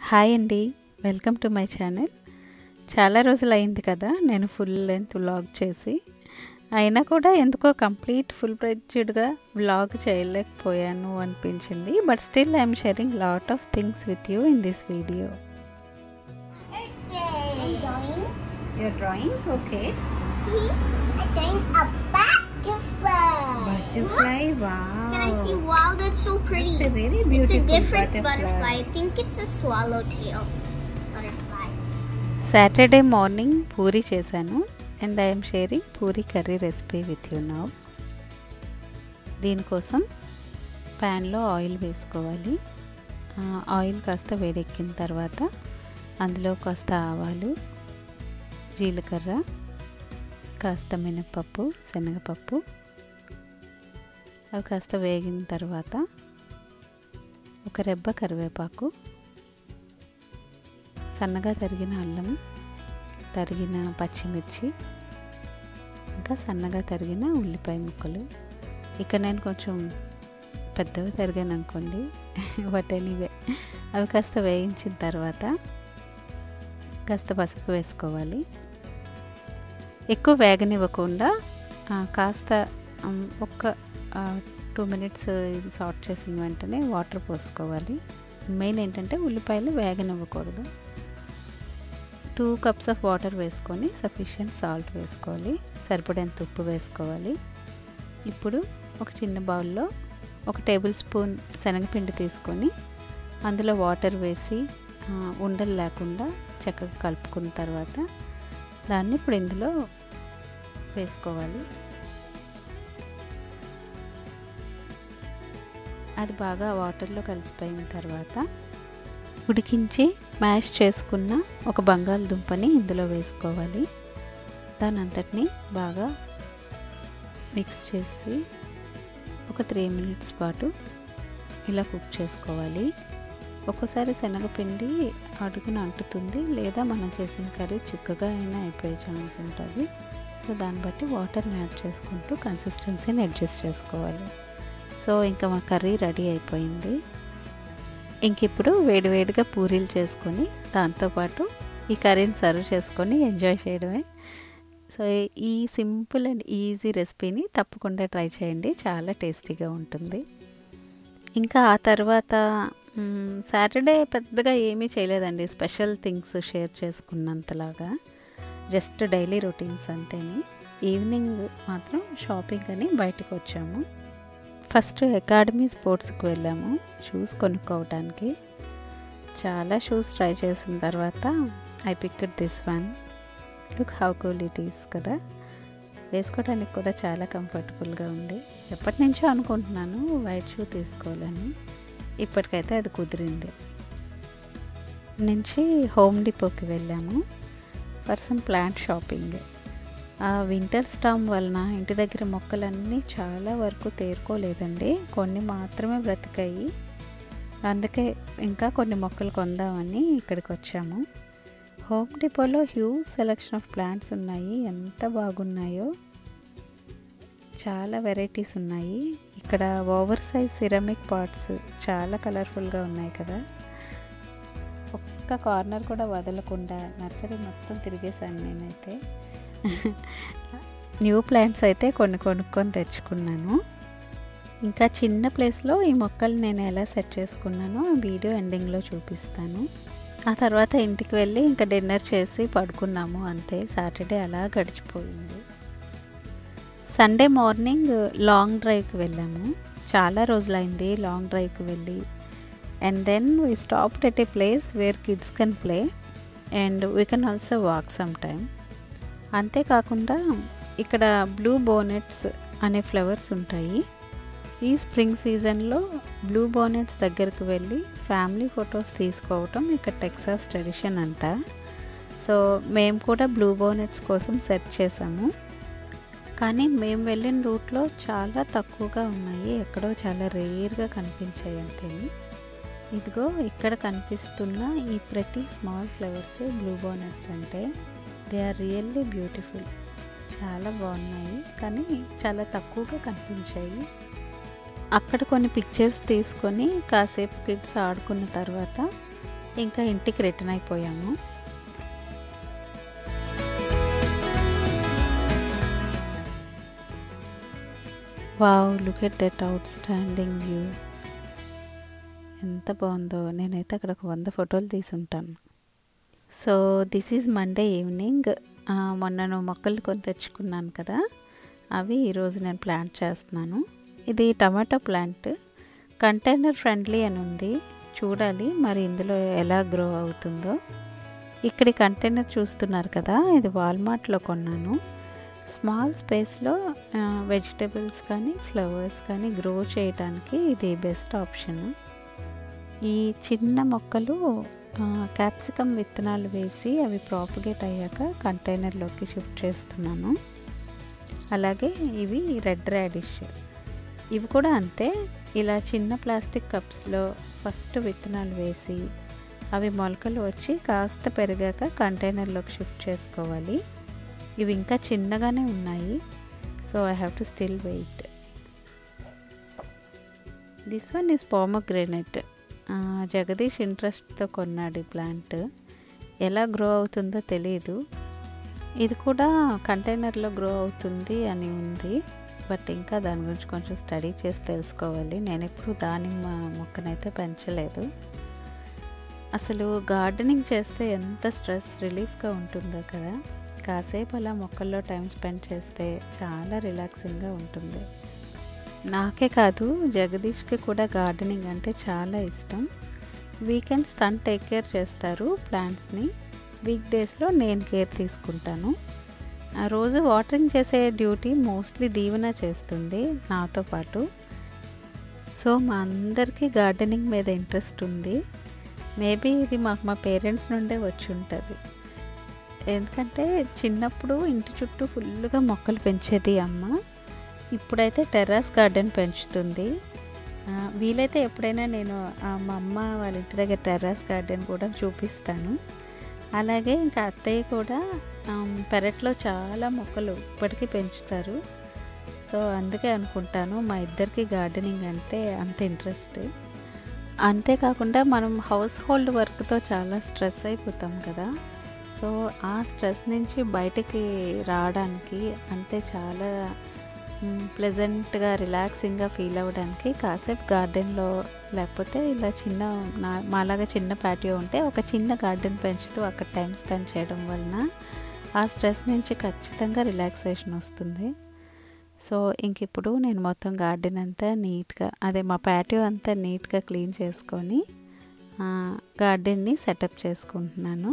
Hi అండి welcome to my channel చాలా రోజులు అయింది కదా నేను ఫుల్ లెంత్ వ్లాగ్ చేసి అయినా కూడా ఎందుకో కంప్లీట్ ఫుల్ ఫ్లెడ్జ్డ్గా వ్లాగ్ చేయలేకపోయాను అనిపించింది but still I'm sharing lot of things with you in this video I'm drawing. Your drawing okay I'm drawing a butterfly. Butterfly Can I see? Wow, that's so pretty. It's a very It's a beautiful different butterfly. butterfly. I think it's a swallowtail butterfly. Saturday morning puri చేశాను and I'm sharing puri curry recipe with you now దీనికోసం ప్యాన్లో oil వేసుకోవాలి ఆ, oil కాస్త వేడెక్కిన తర్వాత అందులో కాస్త ఆవాలు జీలకర్ర కాస్త మినపప్పు శనగపప్పు అవి కాస్త వేగిన తర్వాత ఒక రెబ్బ కరివేపాకు సన్నగా తరిగిన అల్లం తరిగిన పచ్చిమిర్చి ఇంకా సన్నగా తరిగిన ఉల్లిపాయ ముక్కలు ఇక్కడ నేను కొంచెం పెద్దవి తరిగాను అనుకోండి బట్ ఎనీవే అవి కాస్త వేయించిన తర్వాత కాస్త పసుపు వేసుకోవాలి ఎక్కువ వేగనివ్వకుండా ఆ, కాస్త ఉమ్, ఒక్క టూ మినిట్స్ ఇది సార్ట్ చేసిన వెంటనే వాటర్ పోసుకోవాలి మెయిన్ ఏంటంటే ఉల్లిపాయలు వేగనివ్వకూడదు టూ కప్స్ ఆఫ్ వాటర్ వేసుకొని సఫిషియంట్ సాల్ట్ వేసుకోవాలి సరిపడేంత ఉప్పు వేసుకోవాలి ఇప్పుడు ఒక చిన్న బౌల్లో ఒక టేబుల్ స్పూన్ శనగపిండి తీసుకొని అందులో వాటర్ వేసి ఆ, ఉండలు లేకుండా చక్కగా కలుపుకున్న తర్వాత దాన్ని ఇప్పుడు ఇందులో వేసుకోవాలి అది బాగా వాటర్లో కలిసిపోయిన తర్వాత ఉడికించి మ్యాష్ చేసుకున్న ఒక బంగాళదుంపని ఇందులో వేసుకోవాలి దాని అంతటిని బాగా మిక్స్ చేసి ఒక త్రీ మినిట్స్ పాటు ఇలా కుక్ చేసుకోవాలి ఒక్కోసారి శనగపిండి అడుగున అంటుతుంది లేదా మనం చేసిన కర్రీ చిక్కగా అయినా అయిపోయే ఛాన్స్ ఉంటుంది సో దాన్ని బట్టి వాటర్ని యాడ్ చేసుకుంటూ కన్సిస్టెన్సీని అడ్జస్ట్ చేసుకోవాలి సో ఇంకా మా కర్రీ రెడీ అయిపోయింది ఇంక ఇప్పుడు వేడివేడిగా పూరీలు చేసుకొని దాంతోపాటు ఈ కర్రీని సర్వ్ చేసుకొని ఎంజాయ్ చేయడమే సో ఈ సింపుల్ అండ్ ఈజీ రెసిపీని తప్పకుండా ట్రై చేయండి చాలా టేస్టీగా ఉంటుంది ఇంకా ఆ తర్వాత సాటర్డే పెద్దగా ఏమీ చేయలేదండి స్పెషల్ థింగ్స్ షేర్ చేసుకున్నంతలాగా జస్ట్ డైలీ రొటీన్స్ అంతేని ఈవినింగ్ మాత్రం షాపింగ్ అని బయటకు వచ్చాము ఫస్ట్ అకాడమీ స్పోర్ట్స్కి వెళ్ళాము షూస్ కొనుక్కోవడానికి చాలా షూస్ ట్రై చేసిన తర్వాత I picked this one look how cool it is కదా వేసుకోవడానికి కూడా చాలా కంఫర్టబుల్గా ఉంది ఎప్పటి నుంచో అనుకుంటున్నాను వైట్ షూ తీసుకోవాలని ఇప్పటికైతే అది కుదిరింది నుంచి హోమ్ డిపోకి వెళ్ళాము ఫర్ సమ్ ప్లాంట్ షాపింగ్ ఆ వింటర్ స్టామ్ వలన ఇంటి దగ్గర మొక్కలన్నీ చాలా వరకు తేరుకోలేదండి కొన్ని మాత్రమే బ్రతికాయి అందుకే ఇంకా కొన్ని మొక్కలు కొందామని ఇక్కడికి వచ్చాము హోమ్ డిపోలో హ్యూజ్ సెలెక్షన్ ఆఫ్ ప్లాంట్స్ ఉన్నాయి ఎంత బాగున్నాయో చాలా వెరైటీస్ ఉన్నాయి ఇక్కడ ఓవర్ సైజ్ సిరమిక్ పాట్స్ చాలా కలర్ఫుల్గా ఉన్నాయి కదా ఒక్క కార్నర్ కూడా వదలకుండా నర్సరీ మొత్తం తిరిగేశాను నేనైతే న్యూ ప్లాంట్స్ అయితే కొన్ని కొనుక్కొని తెచ్చుకున్నాను ఇంకా చిన్న ప్లేస్లో ఈ మొక్కలు నేను ఎలా సెట్ చేసుకున్నానో వీడియో ఎండింగ్లో చూపిస్తాను ఆ తర్వాత ఇంటికి వెళ్ళి ఇంకా డిన్నర్ చేసి పడుకున్నాము అంతే సాటర్డే అలా గడిచిపోయింది సండే మార్నింగ్ లాంగ్ డ్రైవ్కి వెళ్ళాము చాలా రోజులైంది లాంగ్ డ్రైవ్కి వెళ్ళి and then we stopped at a place where kids can play and we can also walk some time అంతేకాకుండా ఇక్కడ బ్లూ బోనెట్స్ అనే ఫ్లవర్స్ ఉంటాయి ఈ స్ప్రింగ్ సీజన్లో బ్లూ బోనెట్స్ దగ్గరికి వెళ్ళి ఫ్యామిలీ ఫొటోస్ తీసుకోవటం ఇక్కడ టెక్సాస్ ట్రెడిషన్ అంట సో మేము కూడా బ్లూ బోనెట్స్ కోసం సెర్చ్ చేసాము కానీ మేము వెళ్ళిన రూట్లో చాలా తక్కువగా ఉన్నాయి ఎక్కడో చాలా రేర్గా కనిపించాయి అంతే ఇదిగో ఇక్కడ కనిపిస్తున్న ఈ ప్రతి స్మాల్ ఫ్లవర్స్ బ్లూ బోనెట్స్ అంటే దే ఆర్ రియల్లీ బ్యూటిఫుల్ చాలా బాగున్నాయి కానీ చాలా తక్కువగా కనిపించాయి అక్కడ కొన్ని పిక్చర్స్ తీసుకొని కాసేపు కిడ్స్ ఆడుకున్న తర్వాత ఇంకా ఇంటికి రిటర్న్ అయిపోయాము wow look at that outstanding view ఎంత బాగుందో నేనైతే అక్కడ ఒక వంద ఫోటోలు తీసుంటాను so this is Monday evening మొన్న నువ్వు మొక్కలు కొని తెచ్చుకున్నాను కదా అవి ఈరోజు నేను ప్లాంట్ చేస్తున్నాను ఇది టమాటో ప్లాంట్ కంటైనర్ ఫ్రెండ్లీ అని ఉంది చూడాలి మరి ఇందులో ఎలా గ్రో అవుతుందో ఇక్కడ కంటైనర్ చూస్తున్నారు కదా ఇది వాల్మార్ట్లో కొన్నాను స్మాల్ స్పేస్లో వెజిటబుల్స్ కానీ ఫ్లవర్స్ కానీ గ్రో చేయడానికి ఇది బెస్ట్ ఆప్షన్ ఈ చిన్న మొక్కలు క్యాప్సికమ్ విత్తనాలు వేసి అవి ప్రాపగేట్ అయ్యాక కంటైనర్లోకి షిఫ్ట్ చేస్తున్నాను అలాగే ఇవి రెడ్ రాడిష్ ఇవి కూడా అంతే ఇలా చిన్న ప్లాస్టిక్ కప్స్లో ఫస్ట్ విత్తనాలు వేసి అవి మొలకలు వచ్చి కాస్త పెరిగాక కంటైనర్లోకి షిఫ్ట్ చేసుకోవాలి ఇవి ఇంకా చిన్నగానే ఉన్నాయి so I have to still wait this one is pomegranate Jagadish ఇంట్రెస్ట్తో కొన్నాడు ఈ ప్లాంట్ ఎలా గ్రో అవుతుందో తెలియదు ఇది కూడా కంటైనర్లో గ్రో అవుతుంది అని ఉంది బట్ ఇంకా దాని గురించి కొంచెం స్టడీ చేసి తెలుసుకోవాలి నేను ఎప్పుడు దానిమ్మ మొక్కనైతే పెంచలేదు అసలు గార్డెనింగ్ చేస్తే ఎంత స్ట్రెస్ రిలీఫ్గా ఉంటుందో కదా కాసేపు అలా మొక్కల్లో టైం స్పెండ్ చేస్తే చాలా రిలాక్సింగ్గా ఉంటుంది నాకే కాదు జగదీష్కి కూడా గార్డెనింగ్ అంటే చాలా ఇష్టం వీకెండ్స్ తను టేక్ కేర్ చేస్తారు ప్లాంట్స్ని వీక్ డేస్లో నేను కేర్ తీసుకుంటాను ఆ రోజు వాటరింగ్ చేసే డ్యూటీ మోస్ట్లీ దీవెన చేస్తుంది నాతో పాటు సో మా అందరికీ గార్డెనింగ్ మీద ఇంట్రెస్ట్ ఉంది మేబీ ఇది మాకు మా పేరెంట్స్ నుండే వచ్చి ఉంటుంది ఎందుకంటే చిన్నప్పుడు ఇంటి చుట్టూ ఫుల్గా మొక్కలు పెంచేది అమ్మ ఇప్పుడైతే టెర్రస్ గార్డెన్ పెంచుతుంది వీలైతే ఎప్పుడైనా నేను మా అమ్మ వాళ్ళ ఇంటి దగ్గర టెర్రస్ గార్డెన్ కూడా చూపిస్తాను అలాగే ఇంకా అత్తయ్య కూడా పెరట్లో చాలా మొక్కలు ఇప్పటికీ పెంచుతారు సో అందుకే అనుకుంటాను మా ఇద్దరికి గార్డెనింగ్ అంటే అంత ఇంట్రెస్ట్ అంతేకాకుండా మనం హౌస్ హోల్డ్ వర్క్తో చాలా స్ట్రెస్ అయిపోతాం కదా సో ఆ స్ట్రెస్ నుంచి బయటకి రావడానికి అంటే చాలా ప్లెజెంట్గా రిలాక్సింగ్గా ఫీల్ అవ్వడానికి కాసేపు గార్డెన్లో లేకపోతే ఇలా చిన్న నా మాలాగా చిన్న ప్యాటియో ఉంటే ఒక చిన్న గార్డెన్ పెంచుతూ అక్కడ టైం స్పెండ్ చేయడం వలన ఆ స్ట్రెస్ నుంచి ఖచ్చితంగా రిలాక్సేషన్ వస్తుంది సో ఇంక ఇప్పుడు నేను మొత్తం గార్డెన్ అంతా నీట్గా అదే మా ప్యాటియో అంతా నీట్గా క్లీన్ చేసుకొని గార్డెన్ని సెటప్ చేసుకుంటున్నాను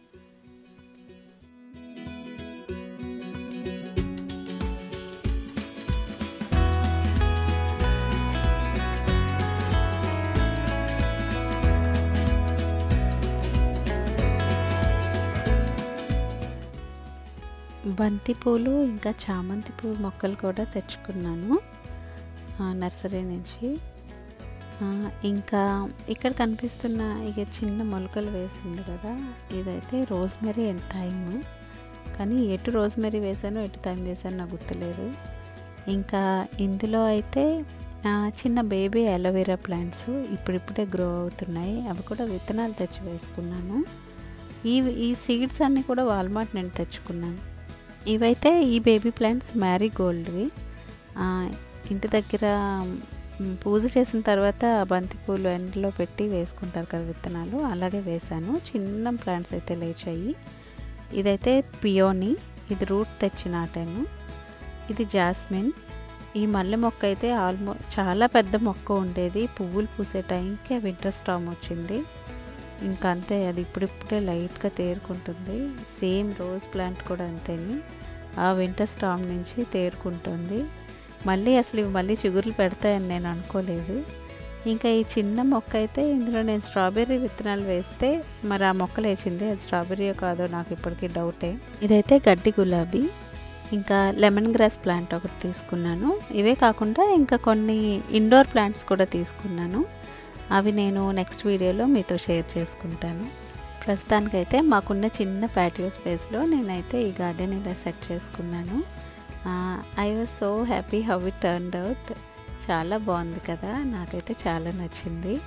బంతిపూలు ఇంకా చామంతి పువ్వు మొక్కలు కూడా తెచ్చుకున్నాను నర్సరీ నుంచి ఇంకా ఇక్కడ కనిపిస్తున్న ఇక చిన్న మొలకలు వేసింది కదా ఇదైతే రోజ్మెరీ అండ్ థైమ్ కానీ ఎటు రోజ్మెరీ వేసానో ఎటు థైమ్ వేసానో నాకు గుర్తులేదు ఇంకా ఇందులో అయితే చిన్న బేబీ అలోవెరా ప్లాంట్స్ ఇప్పుడిప్పుడే గ్రో అవుతున్నాయి అవి కూడా విత్తనాలు తెచ్చి వేసుకున్నాను ఈ ఈ సీడ్స్ అన్నీ కూడా వాల్మార్ట్ నేను తెచ్చుకున్నాను ఇవైతే ఈ బేబీ ప్లాంట్స్ మ్యారీగోల్డ్వి ఇంటి దగ్గర పూజ చేసిన తర్వాత బంతిపూలు ఎండలో పెట్టి వేసుకుంటారు కదా విత్తనాలు అలాగే వేశాను చిన్న ప్లాంట్స్ అయితే లేచాయి ఇదైతే పియోని ఇది రూట్ తెచ్చి నాటాను ఇది జాస్మిన్ ఈ మల్లె మొక్క అయితే ఆల్మో చాలా పెద్ద మొక్క ఉండేది పువ్వులు పూసే టైంకి వింటర్ స్టామ్ వచ్చింది ఇంకా అంతే అది ఇప్పుడిప్పుడే లైట్గా తేరుకుంటుంది సేమ్ రోజ్ ప్లాంట్ కూడా అంతేని ఆ వింటర్ స్టామ్ నుంచి తేరుకుంటుంది మళ్ళీ అసలు ఇవి మళ్ళీ చిగురులు పెడతాయని నేను అనుకోలేదు ఇంకా ఈ చిన్న మొక్క అయితే ఇందులో నేను స్ట్రాబెర్రీ విత్తనాలు వేస్తే మరి ఆ మొక్క లేచింది అది స్ట్రాబెర్రీ కాదో నాకు ఇప్పటికీ డౌటే ఇదైతే గడ్డి గులాబీ ఇంకా లెమన్ గ్రాస్ ప్లాంట్ ఒకటి తీసుకున్నాను ఇవే కాకుండా ఇంకా కొన్ని ఇండోర్ ప్లాంట్స్ కూడా తీసుకున్నాను అవి నేను నెక్స్ట్ వీడియోలో మీతో షేర్ చేసుకుంటాను ప్రస్తుతానికైతే మాకున్న చిన్న ప్యాటియో స్పేస్లో నేనైతే ఈ గార్డెన్ ఇలా సెట్ చేసుకున్నాను I was so happy how it turned out చాలా బాగుంది కదా నాకైతే చాలా నచ్చింది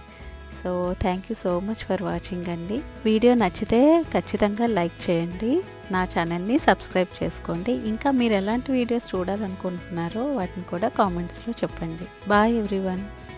so thank you so much for watching అండి వీడియో నచ్చితే ఖచ్చితంగా లైక్ చేయండి నా ఛానల్ని సబ్స్క్రైబ్ చేసుకోండి ఇంకా మీరు ఎలాంటి వీడియోస్ చూడాలనుకుంటున్నారో వాటిని కూడా కామెంట్స్లో చెప్పండి బాయ్ ఎవ్రీవన్